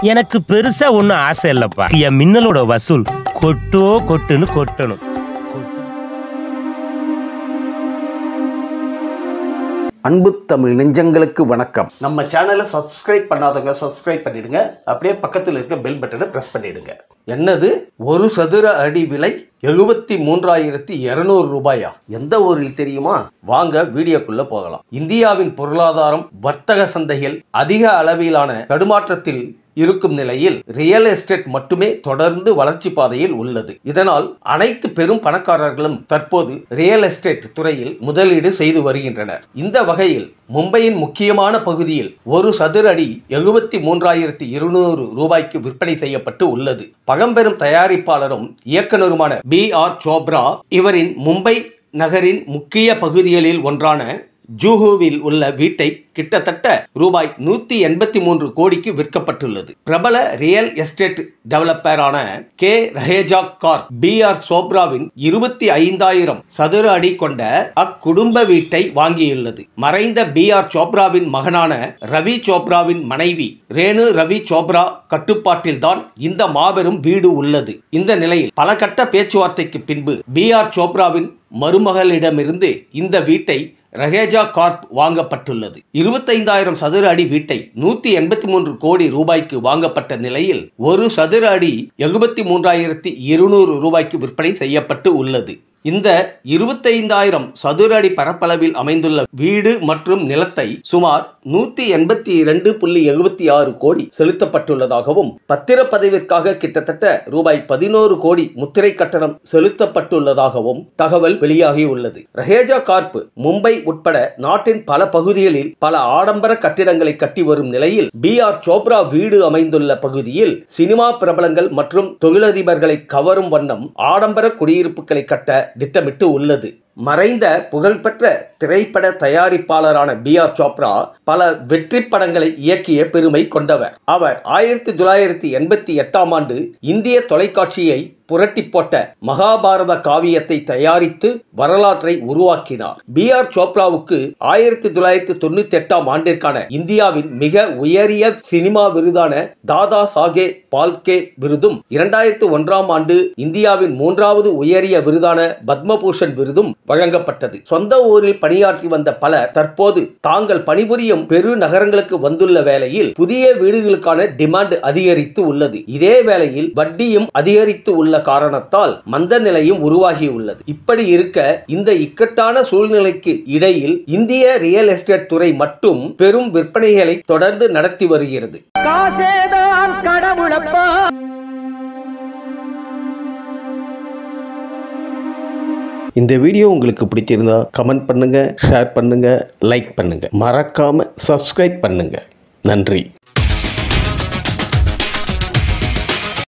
எனக்கு பெருசா ஒன்றும் ஆசை இல்லப்பா என் மின்னலோட வசூல் கொட்டோ கொட்டுன்னு கொட்டணும் அன்பு தமிழ் நெஞ்சங்களுக்கு வணக்கம் நம்ம சேனலை சப்ஸ்கிரைப் பண்ணாதவங்க சப்ஸ்கிரைப் பண்ணிடுங்க அப்படியே பக்கத்தில் இருக்க பெல் பட்டனை ப்ரெஸ் பண்ணிடுங்க என்னது ஒரு சதுர அடி விலை எழுபத்தி மூன்றாயிரத்தி இருநூறு ரூபாயா எந்த ஊரில் தெரியுமா வாங்க வீடியோக்குள்ள போகலாம் இந்தியாவின் பொருளாதாரம் வர்த்தக சந்தையில் அதிக அளவிலான தடுமாற்றத்தில் இருக்கும் நிலையில் ரியல் எஸ்டேட் மட்டுமே தொடர்ந்து வளர்ச்சி பாதையில் உள்ளது இதனால் அனைத்து பெரும் பணக்காரர்களும் தற்போது ரியல் எஸ்டேட் துறையில் முதலீடு செய்து வருகின்றனர் இந்த வகையில் மும்பையின் முக்கியமான பகுதியில் ஒரு சதுர அடி எழுபத்தி மூன்றாயிரத்தி இருநூறு ரூபாய்க்கு விற்பனை செய்யப்பட்டு உள்ளது பழம்பெரும் தயாரிப்பாளரும் இயக்குனருமான பி ஆர் சோப்ரா இவரின் மும்பை நகரின் முக்கிய பகுதிகளில் ஒன்றான ஜூஹுவில் உள்ள வீட்டை கிட்டத்தட்ட ரூபாய் நூத்தி எண்பத்தி மூன்று கோடிக்கு விற்கப்பட்டுள்ளது பிரபல ரியல் எஸ்டேட் டெவலப்பரான K Raheja corp P R சோப்ராவின் இருபத்தி ஐந்தாயிரம் சதுர அடி கொண்ட அக்குடும்ப வீட்டை வாங்கியுள்ளது மறைந்த பி ஆர் சோப்ராவின் மகனான ரவி சோப்ராவின் மனைவி ரேணு ரவி சோப்ரா கட்டுப்பாட்டில்தான் இந்த மாபெரும் வீடு உள்ளது இந்த நிலையில் பல கட்ட பேச்சுவார்த்தைக்கு பின்பு பி ஆர் சோப்ராவின் மருமகளிடமிருந்து இந்த வீட்டை ரஹேஜா கார்ப் வாங்கப்பட்டுள்ளது இருபத்தைந்தாயிரம் சதுர அடி வீட்டை நூத்தி எண்பத்தி மூன்று கோடி ரூபாய்க்கு வாங்கப்பட்ட நிலையில் ஒரு சதுர அடி எழுபத்தி மூன்றாயிரத்தி இருநூறு ரூபாய்க்கு விற்பனை செய்யப்பட்டு உள்ளது இந்த இருபத்தைந்தாயிரம் சதுர அடி பரப்பளவில் அமைந்துள்ள வீடு மற்றும் நிலத்தை சுமார் நூத்தி எண்பத்தி இரண்டு புள்ளி எழுபத்தி ஆறு கோடி செலுத்தப்பட்டுள்ளதாகவும் பத்திரப்பதிவிற்காக கிட்டத்தட்ட ரூபாய் பதினோரு கோடி முத்திரை கட்டணம் செலுத்தப்பட்டுள்ளதாகவும் தகவல் வெளியாகியுள்ளது ரஹேஜா கார்ப் மும்பை உட்பட நாட்டின் பல பகுதிகளில் பல ஆடம்பர கட்டிடங்களை கட்டி வரும் நிலையில் பி ஆர் சோப்ரா வீடு அமைந்துள்ள பகுதியில் சினிமா பிரபலங்கள் மற்றும் தொழிலதிபர்களை கவரும் வண்ணம் ஆடம்பர குடியிருப்புகளை கட்ட திட்டமிட்டு உள்ளது மறைந்த புகழ்பெற்ற திரைப்பட தயாரிப்பாளரான பி ஆர் சோப்ரா பல வெற்றி படங்களை இயக்கிய பெருமை கொண்டவர் அவர் ஆயிரத்தி தொள்ளாயிரத்தி எண்பத்தி எட்டாம் ஆண்டு இந்திய தொலைக்காட்சியை புரட்டி போட்ட மகாபாரத காவியத்தை தயாரித்து வரலாற்றை உருவாக்கினார் பி ஆர் சோப்ராவுக்கு ஆயிரத்தி தொள்ளாயிரத்தி தொண்ணூத்தி எட்டாம் ஆண்டிற்கான இந்தியாவின் மிக உயரிய சினிமா விருதான தாதா சாகே பால்கே விருதும் இரண்டாயிரத்தி ஒன்றாம் ஆண்டு இந்தியாவின் மூன்றாவது உயரிய விருதான பத்மபூஷன் விருதும் வழங்கப்பட்டது சொந்த ஊரில் பணியாற்றி வந்த பலர் தற்போது தாங்கள் பணிபுரியும் பெரு நகரங்களுக்கு வந்துள்ள வேளையில் புதிய வீடுகளுக்கான டிமாண்ட் அதிகரித்து உள்ளது இதே வேளையில் வட்டியும் அதிகரித்து உள்ள காரணத்தால் மந்த நிலையும் உருவாகியுள்ளது இப்படி இருக்க இந்த இக்கட்டான சூழ்நிலைக்கு இடையில் இந்திய ரியல் எஸ்டேட் துறை மட்டும் பெரும் விற்பனைகளை தொடர்ந்து நடத்தி வருகிறது காசேதான் கடவுளப்பா இந்த வீடியோ உங்களுக்கு பிடிச்சிருந்தா கமெண்ட் பண்ணுங்க ஷேர் பண்ணுங்க லைக் பண்ணுங்க மறக்காம சப்ஸ்கிரைப் பண்ணுங்க நன்றி